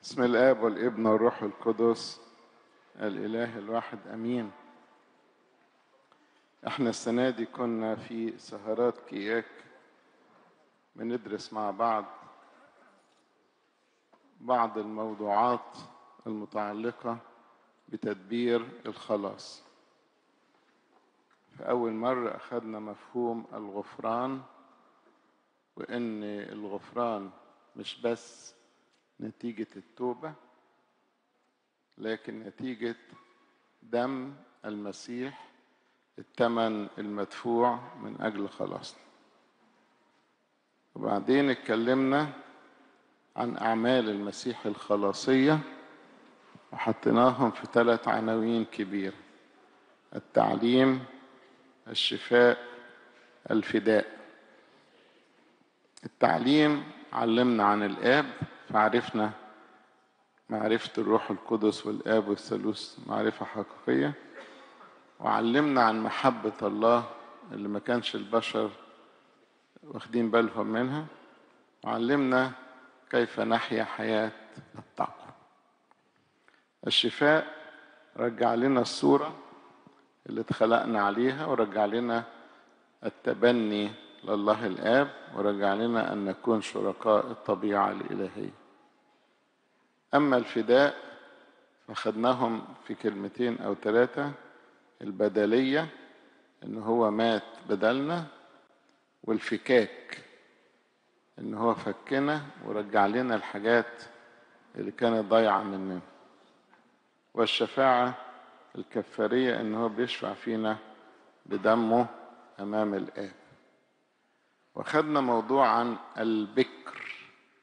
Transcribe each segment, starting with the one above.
بسم الاب والابن والروح القدس الاله الواحد امين احنا السنه دي كنا في سهرات كياك بندرس مع بعض بعض الموضوعات المتعلقه بتدبير الخلاص في اول مره اخذنا مفهوم الغفران وان الغفران مش بس نتيجة التوبة لكن نتيجة دم المسيح الثمن المدفوع من أجل خلاصنا وبعدين اتكلمنا عن أعمال المسيح الخلاصية وحطيناهم في ثلاث عناوين كبيرة التعليم الشفاء الفداء التعليم علمنا عن الآب فعرفنا معرفة الروح القدس والآب والثالوث معرفة حقيقية وعلمنا عن محبة الله اللي ما كانش البشر واخدين بالهم منها وعلمنا كيف نحيا حياة التقوى الشفاء رجع لنا الصورة اللي اتخلقنا عليها ورجع لنا التبني لله الآب ورجع لنا أن نكون شركاء الطبيعة الإلهية أما الفداء فخدناهم في كلمتين أو ثلاثة البدلية إن هو مات بدلنا والفكاك إن هو فكنا ورجع لنا الحاجات اللي كانت ضايعة مننا والشفاعة الكفارية إن هو بيشفع فينا بدمه أمام الآب وخدنا موضوع عن البكر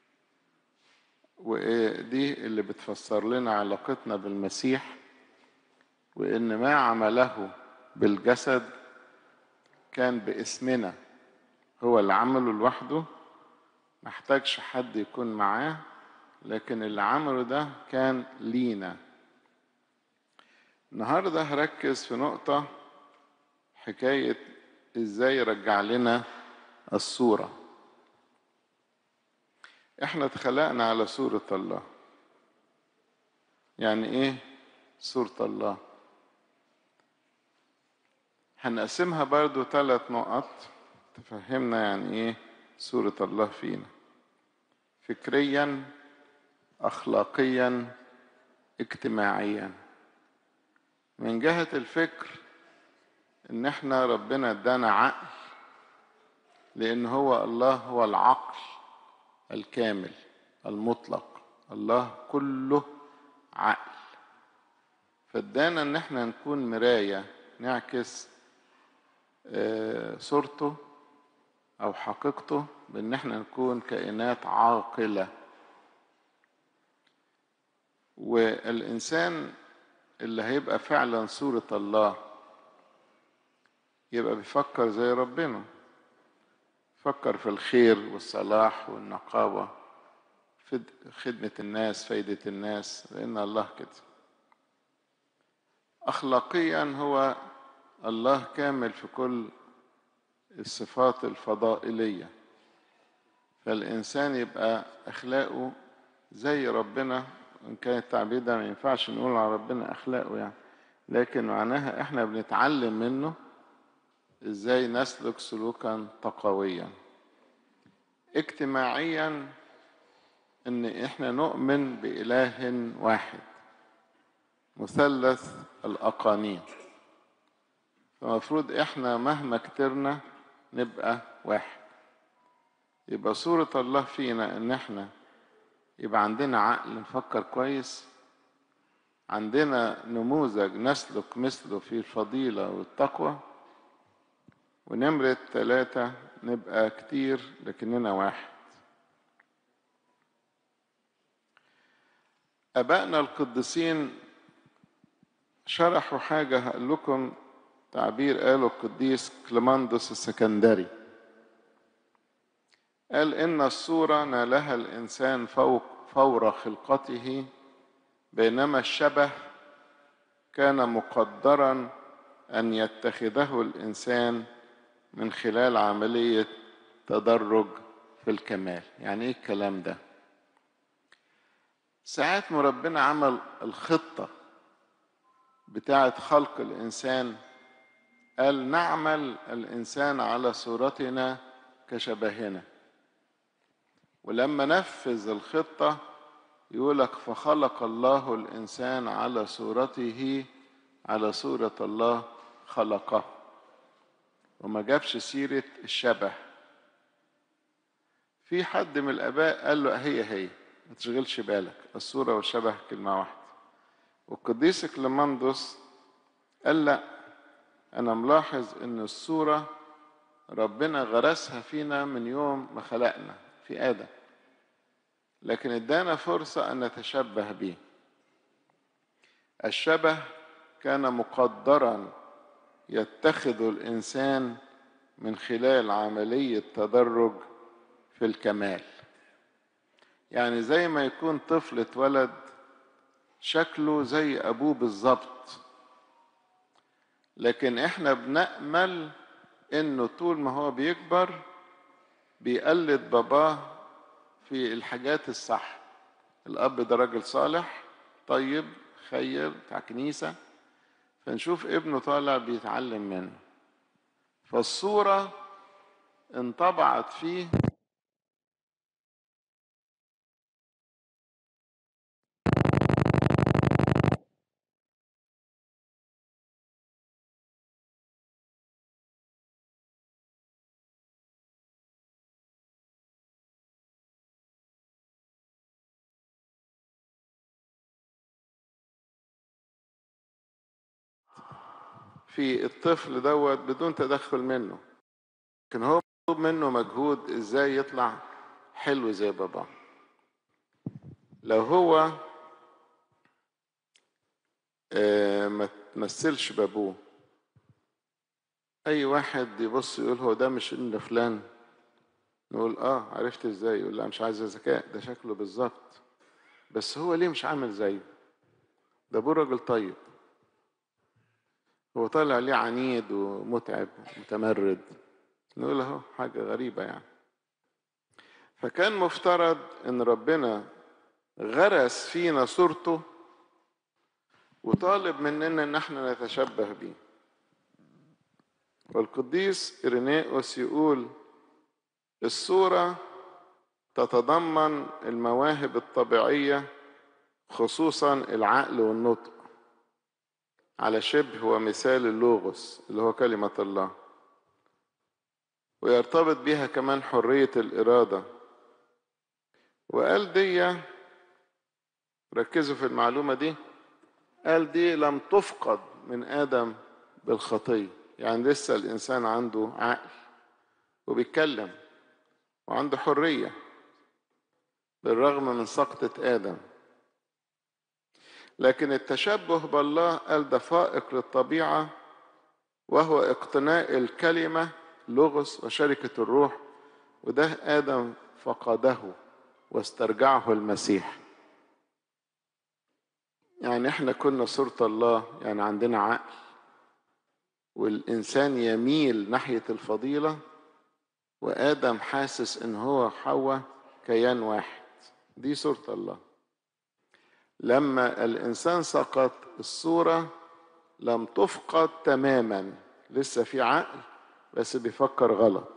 ودي اللي بتفسر لنا علاقتنا بالمسيح وان ما عمله بالجسد كان باسمنا هو اللي عمله لوحده محتاجش حد يكون معاه لكن اللي عمله ده كان لينا النهارده هركز في نقطة حكاية ازاي يرجع لنا الصورة احنا اتخلقنا على صورة الله يعني ايه صورة الله هنقسمها برضو ثلاث نقط تفهمنا يعني ايه صورة الله فينا فكريا اخلاقيا اجتماعيا من جهة الفكر ان احنا ربنا ادانا عقل لان هو الله هو العقل الكامل المطلق الله كله عقل فادانا ان احنا نكون مرايه نعكس صورته او حقيقته بان احنا نكون كائنات عاقله والانسان اللي هيبقى فعلا صوره الله يبقى بيفكر زي ربنا فكر في الخير والصلاح والنقاوة في خدمة الناس فايدة الناس لأن الله كده أخلاقيا هو الله كامل في كل الصفات الفضائلية فالإنسان يبقى أخلاقه زي ربنا إن كان التعبير ده ما ينفعش نقول على ربنا أخلاقه يعني لكن معناها إحنا بنتعلم منه ازاي نسلك سلوكا تقويا اجتماعيا ان احنا نؤمن باله واحد مثلث الاقانيم فمفروض احنا مهما كترنا نبقى واحد يبقى صورة الله فينا ان احنا يبقى عندنا عقل نفكر كويس عندنا نموذج نسلك مثله في الفضيلة والتقوى ونمرة ثلاثة نبقى كتير لكننا واحد أبائنا القديسين شرحوا حاجة هقول لكم تعبير قاله القديس كليماندوس السكندري قال إن الصورة نالها الإنسان فوق فور خلقته بينما الشبه كان مقدرا أن يتخذه الإنسان من خلال عملية تدرج في الكمال يعني ايه الكلام ده ساعة ما ربنا عمل الخطة بتاعة خلق الإنسان قال نعمل الإنسان على صورتنا كشبهنا ولما نفذ الخطة يقولك فخلق الله الإنسان على صورته على صورة الله خلقه وما جابش سيرة الشبه في حد من الآباء قال له هي هي ما تشغلش بالك الصورة والشبه كلمة واحدة والقديس كليماندوس قال لا أنا ملاحظ إن الصورة ربنا غرسها فينا من يوم ما خلقنا في آدم لكن ادانا فرصة أن نتشبه به الشبه كان مقدرا يتخذ الإنسان من خلال عملية تدرج في الكمال يعني زي ما يكون طفل اتولد شكله زي أبوه بالظبط لكن احنا بنأمل انه طول ما هو بيكبر بيقلد باباه في الحاجات الصح الاب ده راجل صالح طيب خير بتاع كنيسه فنشوف ابنه طالع بيتعلم منه فالصوره انطبعت فيه في الطفل دوت بدون تدخل منه لكن هو مطلوب منه مجهود ازاي يطلع حلو زي باباه لو هو آه ما تمثلش بابوه اي واحد يبص يقول هو ده مش ابن فلان نقول اه عرفت ازاي يقول لا مش عايز ذكاء ده شكله بالظبط بس هو ليه مش عامل زيه ده ابوه راجل طيب هو طالع ليه عنيد ومتعب ومتمرد نقول اهو حاجة غريبة يعني فكان مفترض ان ربنا غرس فينا صورته وطالب مننا ان احنا نتشبه بيه والقديس إرينيوس يقول الصورة تتضمن المواهب الطبيعية خصوصا العقل والنطق على شبه ومثال اللوغوس اللي هو كلمة الله ويرتبط بها كمان حرية الإرادة وقال دي ركزوا في المعلومة دي قال دي لم تفقد من آدم بالخطية يعني لسه الإنسان عنده عقل وبيتكلم وعنده حرية بالرغم من سقطة آدم لكن التشبه بالله قال ده فائق للطبيعة وهو اقتناء الكلمة لغز وشركة الروح وده آدم فقده واسترجعه المسيح يعني احنا كنا صورة الله يعني عندنا عقل والإنسان يميل ناحية الفضيلة وآدم حاسس إن هو حواء كيان واحد دي صورة الله لما الإنسان سقط الصورة لم تفقد تماما لسه في عقل بس بيفكر غلط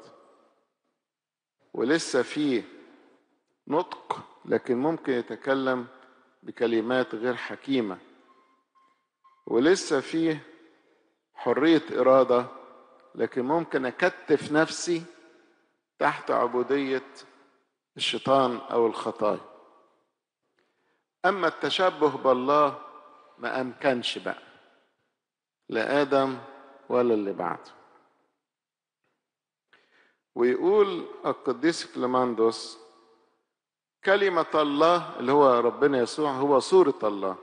ولسه في نطق لكن ممكن يتكلم بكلمات غير حكيمة ولسه فيه حرية إرادة لكن ممكن أكتف نفسي تحت عبودية الشيطان أو الخطايا أما التشبه بالله ما أمكنش بقى لا آدم ولا اللي بعده ويقول القديس كليماندوس كلمة الله اللي هو ربنا يسوع هو صورة الله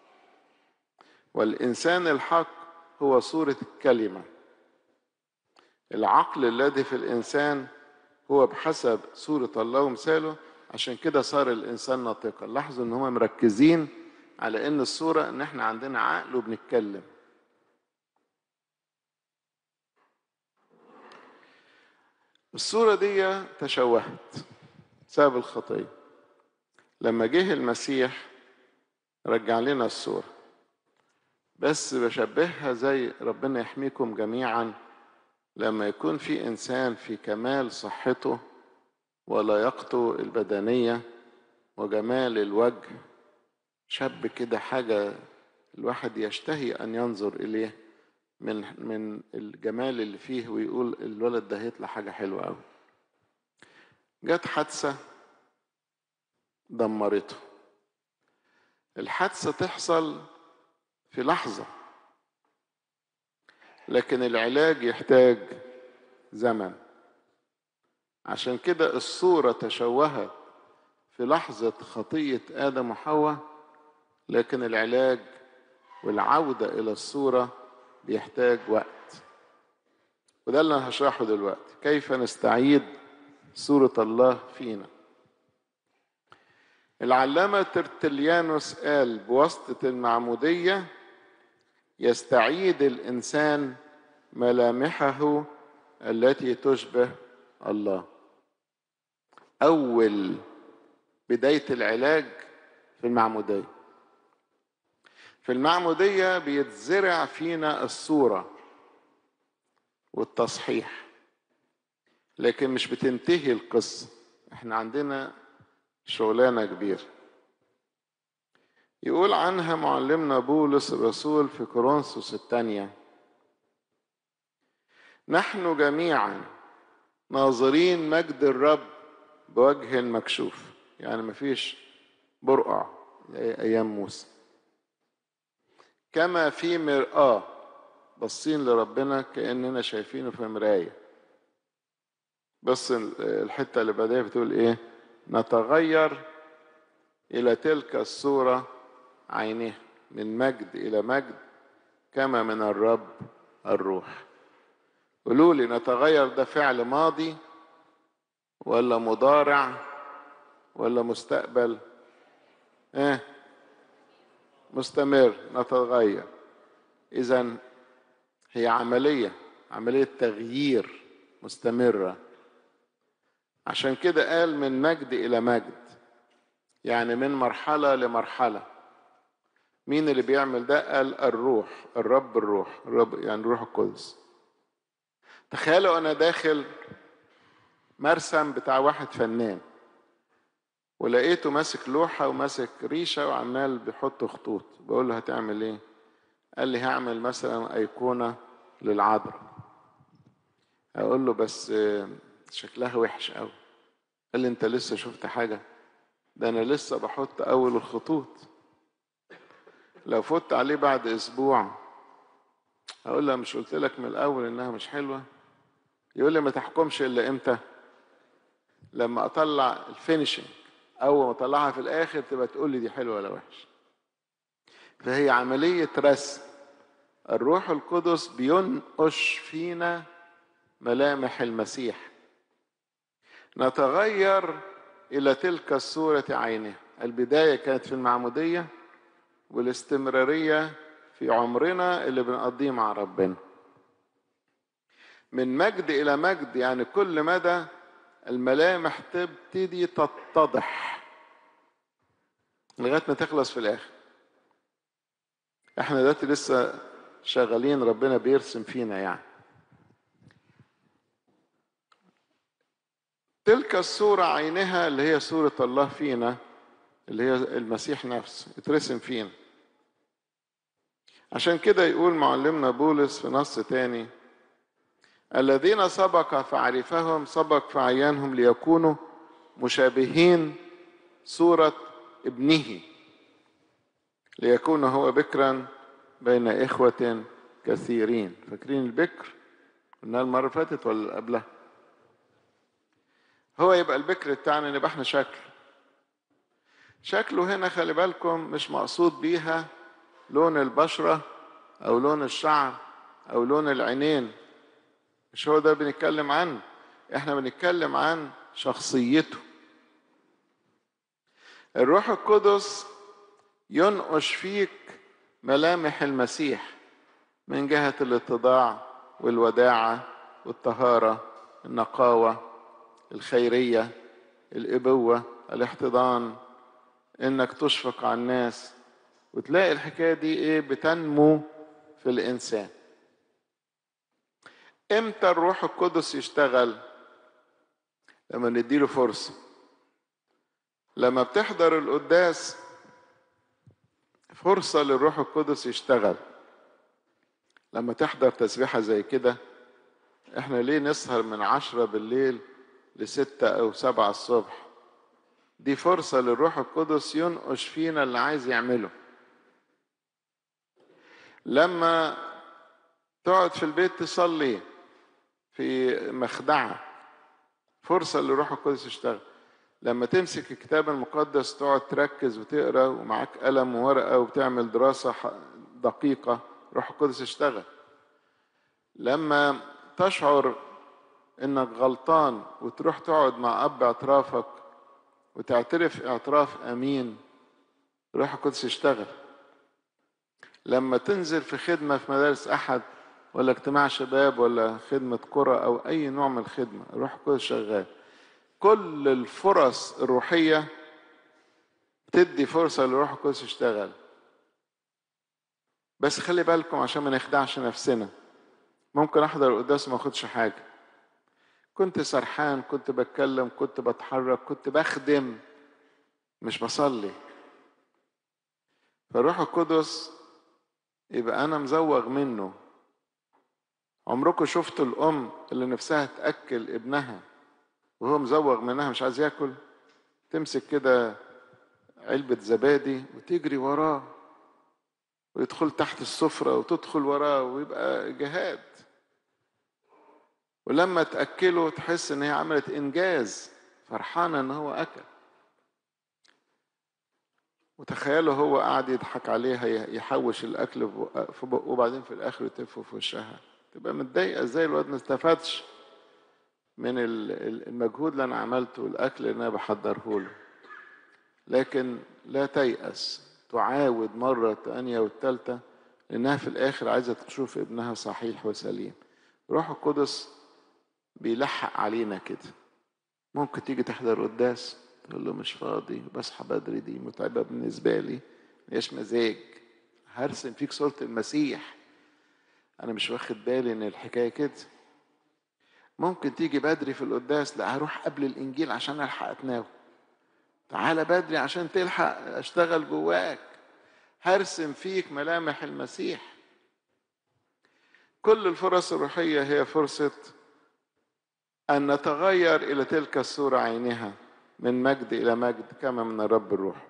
والإنسان الحق هو صورة الكلمة العقل الذي في الإنسان هو بحسب صورة الله ومثاله عشان كده صار الإنسان ناطقا لاحظوا إن هم مركزين على إن الصورة إن إحنا عندنا عقل وبنتكلم الصورة دي تشوهت بسبب الخطية لما جه المسيح رجع لنا الصورة بس بشبهها زي ربنا يحميكم جميعا لما يكون في إنسان في كمال صحته ولياقته البدنية وجمال الوجه شاب كده حاجة الواحد يشتهي أن ينظر إليه من من الجمال اللي فيه ويقول الولد ده هيطلع حاجة حلوة أوي جت حادثة دمرته الحادثة تحصل في لحظة لكن العلاج يحتاج زمن عشان كده الصورة تشوهت في لحظة خطية آدم وحواء لكن العلاج والعودة إلى الصورة بيحتاج وقت وده اللي أنا هشرحه دلوقتي كيف نستعيد صورة الله فينا العلامة ترتليانوس قال بواسطة المعمودية يستعيد الإنسان ملامحه التي تشبه الله أول بداية العلاج في المعمودية في المعمودية بيتزرع فينا الصورة والتصحيح لكن مش بتنتهي القصة احنا عندنا شغلانة كبيرة يقول عنها معلمنا بولس الرسول في كورنثوس الثانية نحن جميعا ناظرين مجد الرب بوجه مكشوف يعني مفيش برقع زي ايام موسى كما في مرآة باصين لربنا كأننا شايفينه في مراية بس الحتة اللي بعدها بتقول ايه نتغير إلى تلك الصورة عينه من مجد إلى مجد كما من الرب الروح قولوا لي نتغير ده فعل ماضي ولا مضارع ولا مستقبل ايه مستمر نتغير اذا هي عمليه عمليه تغيير مستمره عشان كده قال من مجد الى مجد يعني من مرحله لمرحله مين اللي بيعمل ده قال الروح الرب الروح الرب يعني الروح القدس تخيلوا انا داخل مرسم بتاع واحد فنان ولقيته ماسك لوحة وماسك ريشة وعمال بيحط خطوط بقول له هتعمل ايه قال لي هعمل مثلا أيقونة للعذراء أقول له بس شكلها وحش قوي قال لي انت لسه شفت حاجة ده انا لسه بحط اول الخطوط لو فت عليه بعد اسبوع اقول له مش قلت لك من الاول انها مش حلوه يقول لي ما تحكمش الا امتى لما اطلع الفينيشنج اول ما اطلعها في الاخر تبقى تقول لي دي حلوه ولا وحش فهي عمليه رسم الروح القدس بينقش فينا ملامح المسيح نتغير الى تلك الصوره عينه البدايه كانت في المعموديه والاستمراريه في عمرنا اللي بنقضيه مع ربنا من مجد الى مجد يعني كل مدى الملامح تبتدي تتضح لغايه ما تخلص في الاخر احنا دلوقتي لسه شغالين ربنا بيرسم فينا يعني تلك الصورة عينها اللي هي صورة الله فينا اللي هي المسيح نفسه اترسم فينا عشان كده يقول معلمنا بولس في نص تاني الذين سبق فعرفهم سبق فعيانهم ليكونوا مشابهين صورة ابنه ليكون هو بكرا بين إخوة كثيرين فاكرين البكر قلنا المرة اللي فاتت ولا قبلها هو يبقى البكر بتاعنا نبقى احنا شكل شكله هنا خلي بالكم مش مقصود بيها لون البشرة أو لون الشعر أو لون العينين مش هو ده بنتكلم عنه احنا بنتكلم عن شخصيته الروح القدس ينقش فيك ملامح المسيح من جهة الاتضاع والوداعة والطهارة النقاوة الخيرية الإبوة الاحتضان إنك تشفق على الناس وتلاقي الحكايه دي ايه بتنمو في الانسان امتى الروح القدس يشتغل لما نديله فرصه لما بتحضر القداس فرصه للروح القدس يشتغل لما تحضر تسبيحه زي كده احنا ليه نسهر من عشرة بالليل لستة او سبعة الصبح دي فرصة للروح القدس ينقش فينا اللي عايز يعمله لما تقعد في البيت تصلي في مخدعة فرصة للروح القدس يشتغل لما تمسك الكتاب المقدس تقعد تركز وتقرا ومعاك قلم وورقة وبتعمل دراسة دقيقة روح القدس يشتغل لما تشعر انك غلطان وتروح تقعد مع اب اعترافك وتعترف اعتراف امين روح القدس يشتغل لما تنزل في خدمة في مدارس أحد ولا اجتماع شباب ولا خدمة قرى أو أي نوع من الخدمة روح القدس شغال كل الفرص الروحية بتدي فرصة للروح القدس يشتغل بس خلي بالكم عشان ما نخدعش نفسنا ممكن احضر القداس ما اخدش حاجه كنت سرحان كنت بتكلم كنت بتحرك كنت بخدم مش بصلي فالروح القدس يبقى انا مزوغ منه عمركم شفتوا الام اللي نفسها تاكل ابنها وهو مزوغ منها مش عايز ياكل تمسك كده علبة زبادي وتجري وراه ويدخل تحت السفرة وتدخل وراه ويبقى جهاد ولما تأكله تحس إن هي عملت إنجاز فرحانة إن هو أكل وتخيلوا هو قاعد يضحك عليها يحوش الأكل في بقه وبعدين في الآخر يتفه في وشها تبقى متضايقة إزاي الواد ما استفادش من المجهود اللي أنا عملته والأكل اللي أنا بحضره له لكن لا تيأس تعاود مرة الثانية والثالثة لأنها في الآخر عايزة تشوف ابنها صحيح وسليم روح القدس بيلحق علينا كده ممكن تيجي تحضر قداس تقول له مش فاضي بصحى بدري دي متعبة بالنسبة لي مش مزاج هرسم فيك صورة المسيح أنا مش واخد بالي إن الحكاية كده ممكن تيجي بدري في القداس لا هروح قبل الإنجيل عشان ألحق أتناول تعالى بدري عشان تلحق اشتغل جواك هرسم فيك ملامح المسيح كل الفرص الروحية هي فرصة أن نتغير إلى تلك الصورة عينها من مجد إلى مجد كما من الرب الروح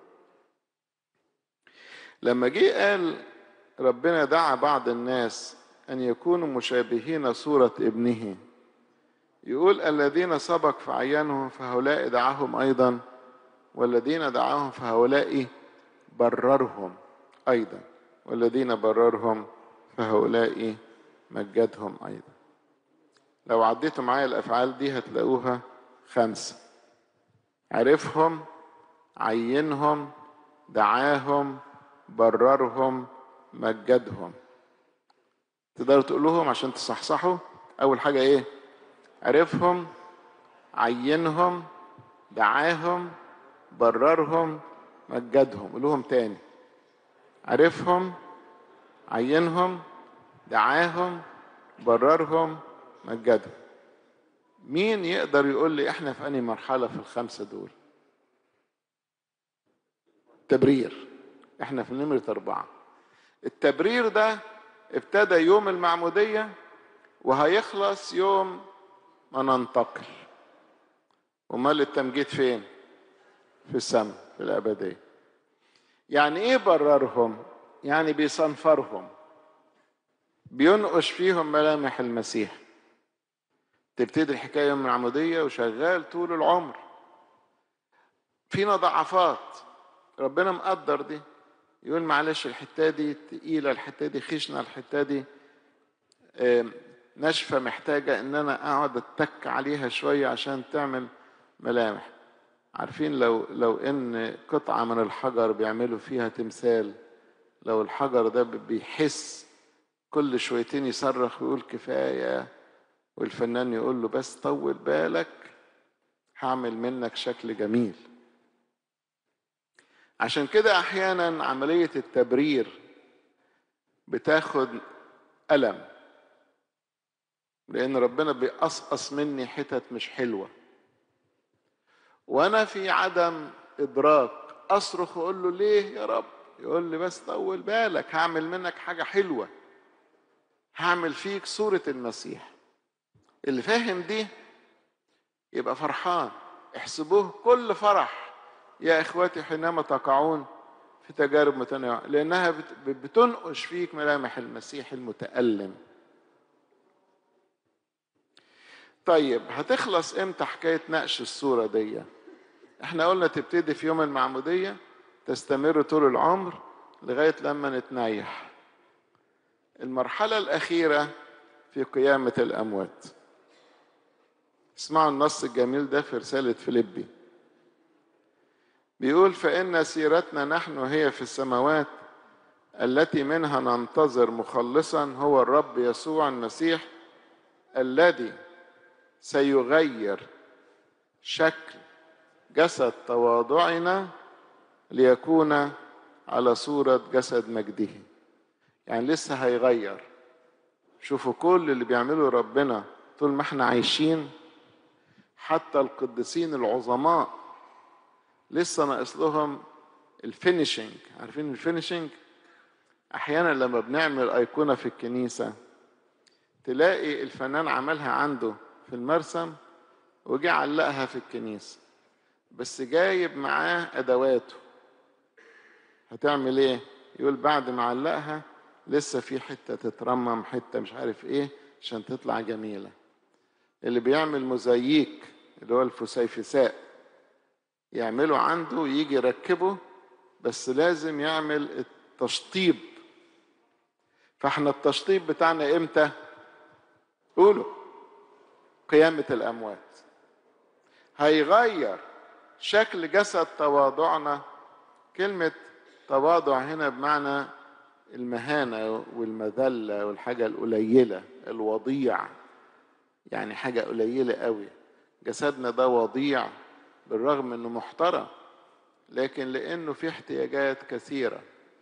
لما جه قال ربنا دعا بعض الناس أن يكونوا مشابهين صورة ابنه يقول الذين سبق فعينهم فهؤلاء دعاهم أيضا والذين دعاهم فهؤلاء بررهم أيضا والذين بررهم فهؤلاء مجدهم أيضا لو عديتوا معايا الأفعال دي هتلاقوها خمسة عرفهم عينهم دعاهم بررهم مجدهم تقدروا تقولوهم عشان تصحصحوا أول حاجة إيه عرفهم عينهم دعاهم بررهم مجدهم قولوهم تاني عرفهم عينهم دعاهم بررهم مجدهم مين يقدر يقول لي احنا في انهي مرحله في الخمسه دول تبرير احنا في نمره اربعه التبرير ده ابتدى يوم المعموديه وهيخلص يوم ما ننتقل امال التمجيد فين في السماء في الابديه يعني ايه بررهم يعني بيصنفرهم بينقش فيهم ملامح المسيح تبتدي الحكايه يوم العموديه وشغال طول العمر فينا ضعفات ربنا مقدر دي يقول معلش الحته دي تقيله الحته دي خشنه الحته دي ناشفه محتاجه ان انا اقعد اتك عليها شويه عشان تعمل ملامح عارفين لو لو ان قطعه من الحجر بيعملوا فيها تمثال لو الحجر ده بيحس كل شويتين يصرخ ويقول كفايه والفنان يقول له بس طول بالك هعمل منك شكل جميل عشان كده احيانا عمليه التبرير بتاخد الم لان ربنا بيقصقص مني حتت مش حلوه وانا في عدم ادراك اصرخ واقول له ليه يا رب يقول لي بس طول بالك هعمل منك حاجه حلوه هعمل فيك صوره المسيح اللي فاهم دي يبقى فرحان احسبوه كل فرح يا اخواتي حينما تقعون في تجارب متنوعه لانها بتنقش فيك ملامح المسيح المتالم طيب هتخلص امتى حكايه نقش الصوره دي احنا قلنا تبتدي في يوم المعموديه تستمر طول العمر لغايه لما نتنيح المرحله الاخيره في قيامه الاموات اسمعوا النص الجميل ده في رساله فيليبي بيقول فان سيرتنا نحن هي في السماوات التي منها ننتظر مخلصا هو الرب يسوع المسيح الذي سيغير شكل جسد تواضعنا ليكون على صورة جسد مجده يعني لسه هيغير شوفوا كل اللي بيعمله ربنا طول ما احنا عايشين حتى القديسين العظماء لسه ناقص لهم الفينيشنج عارفين الفينيشنج احيانا لما بنعمل ايقونه في الكنيسه تلاقي الفنان عملها عنده في المرسم وجي علقها في الكنيسه بس جايب معاه ادواته هتعمل ايه يقول بعد ما علقها لسه في حته تترمم حته مش عارف ايه عشان تطلع جميله اللي بيعمل موزاييك اللي هو الفسيفساء يعمله عنده ويجي يركبه بس لازم يعمل التشطيب فاحنا التشطيب بتاعنا امتى قولوا قيامة الأموات هيغير شكل جسد تواضعنا كلمة تواضع هنا بمعنى المهانة والمذلة والحاجة القليلة الوضيع يعني حاجة قليلة قوي جسدنا ده وضيع بالرغم انه محترم لكن لانه في احتياجات كثيره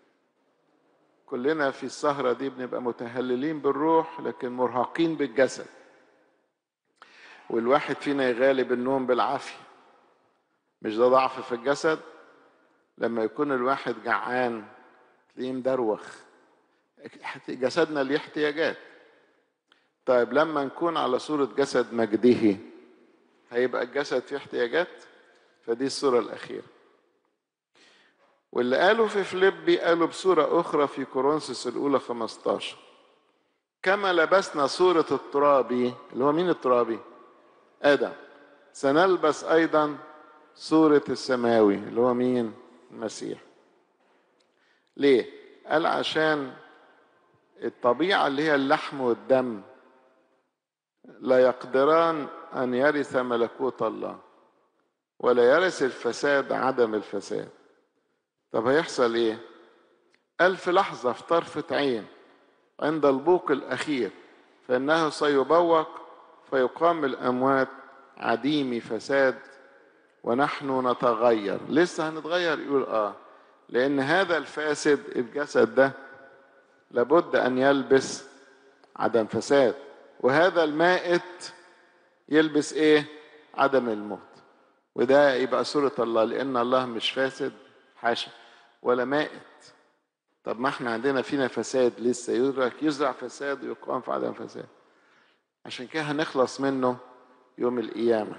كلنا في السهرة دي بنبقى متهللين بالروح لكن مرهقين بالجسد والواحد فينا يغالب النوم بالعافية مش ده ضعف في الجسد لما يكون الواحد جعان تلاقيه مدروخ جسدنا ليه احتياجات طيب لما نكون على صورة جسد مجده هيبقى الجسد فيه احتياجات فدي الصورة الأخيرة واللي قالوا في فليبي قالوا بصورة أخرى في كورنثوس الأولى 15 كما لبسنا صورة الترابي اللي هو مين الترابي؟ آدم سنلبس أيضا صورة السماوي اللي هو مين؟ المسيح ليه؟ قال عشان الطبيعة اللي هي اللحم والدم لا يقدران أن يرث ملكوت الله ولا يرث الفساد عدم الفساد طب هيحصل ايه قال في لحظة في طرفة عين عند البوق الأخير فإنه سيبوق فيقام الأموات عديم فساد ونحن نتغير لسه هنتغير يقول آه لأن هذا الفاسد الجسد ده لابد أن يلبس عدم فساد وهذا المائت يلبس إيه عدم الموت وده يبقى صورة الله لأن الله مش فاسد حاشا ولا مائت طب ما احنا عندنا فينا فساد لسه يدرك يزرع فساد ويقام في عدم فساد عشان كده هنخلص منه يوم القيامة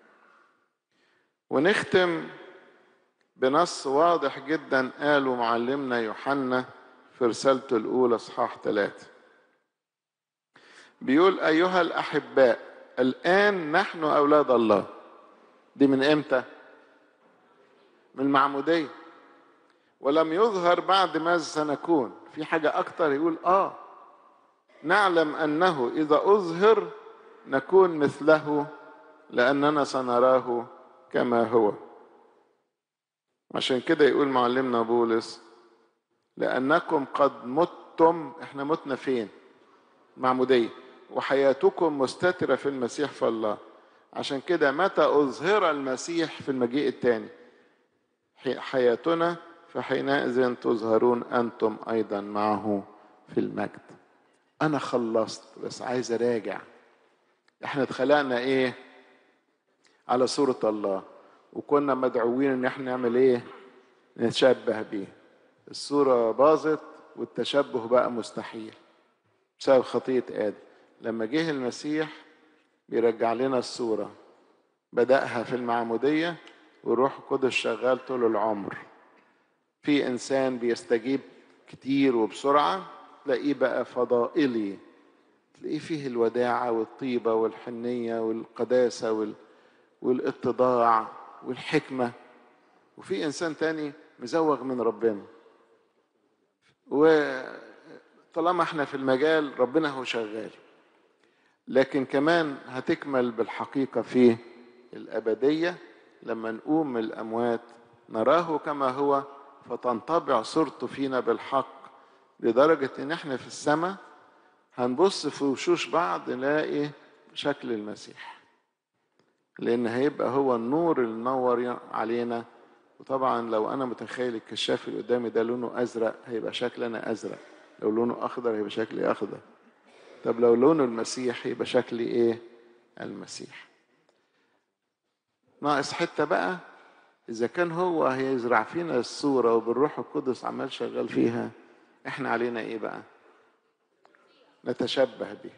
ونختم بنص واضح جدا قاله معلمنا يوحنا في رسالته الأولى إصحاح ثلاثة بيقول أيها الأحباء الآن نحن أولاد الله دي من إمتى؟ من المعمودية ولم يظهر بعد ماذا سنكون في حاجة أكتر يقول آه نعلم أنه إذا أظهر نكون مثله لأننا سنراه كما هو عشان كده يقول معلمنا بولس لأنكم قد متم احنا متنا فين معمودية وحياتكم مستترة في المسيح فالله عشان كده متى أظهر المسيح في المجيء الثاني حياتنا فحينئذ تظهرون أنتم أيضا معه في المجد أنا خلصت بس عايز أراجع إحنا اتخلقنا إيه على صورة الله وكنا مدعوين إن إحنا نعمل إيه نتشبه بيه الصورة باظت والتشبه بقى مستحيل بسبب خطية آدم لما جه المسيح بيرجع لنا الصورة بدأها في المعمودية والروح القدس شغال طول العمر في إنسان بيستجيب كتير وبسرعة تلاقيه بقى فضائلي تلاقيه فيه الوداعة والطيبة والحنية والقداسة وال... والاتضاع والحكمة وفي إنسان تاني مزوغ من ربنا وطالما احنا في المجال ربنا هو شغال لكن كمان هتكمل بالحقيقة في الأبدية لما نقوم من الأموات نراه كما هو فتنطبع صورته فينا بالحق لدرجة إن إحنا في السماء هنبص في وشوش بعض نلاقي شكل المسيح لأن هيبقى هو النور اللي نور علينا وطبعا لو أنا متخيل الكشاف اللي قدامي ده لونه أزرق هيبقى شكلنا أزرق لو لونه أخضر هيبقى شكلي أخضر طب لو لونه المسيح يبقى شكلي إيه المسيح ناقص حتة بقى إذا كان هو هيزرع فينا الصورة وبالروح القدس عمال شغال فيها إحنا علينا إيه بقى؟ نتشبه به.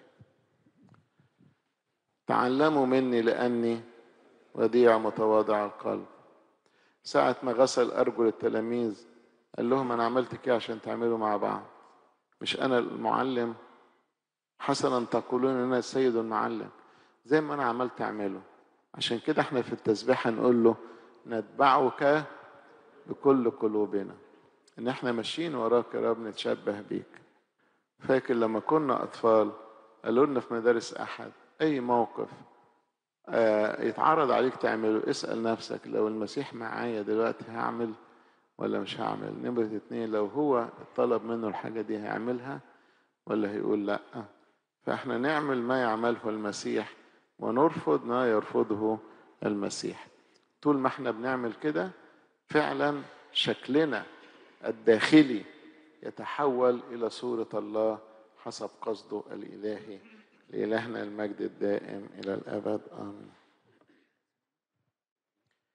تعلموا مني لأني وديع متواضع القلب. ساعة ما غسل أرجل التلاميذ قال لهم أنا عملت كده عشان تعملوا مع بعض. مش أنا المعلم حسنا تقولون أنا السيد المعلم. زي ما أنا عملت أعمله. عشان كده احنا في التسبيح هنقول له نتبعك بكل قلوبنا ان احنا ماشيين وراك يا رب نتشبه بيك فاكر لما كنا اطفال قالوا لنا في مدارس احد اي موقف آه يتعرض عليك تعمله اسال نفسك لو المسيح معايا دلوقتي هعمل ولا مش هعمل نمرة اتنين لو هو طلب منه الحاجة دي هيعملها ولا هيقول لا فاحنا نعمل ما يعمله المسيح ونرفض ما يرفضه المسيح طول ما احنا بنعمل كده فعلا شكلنا الداخلي يتحول الى صوره الله حسب قصده الالهي لالهنا المجد الدائم الى الابد امين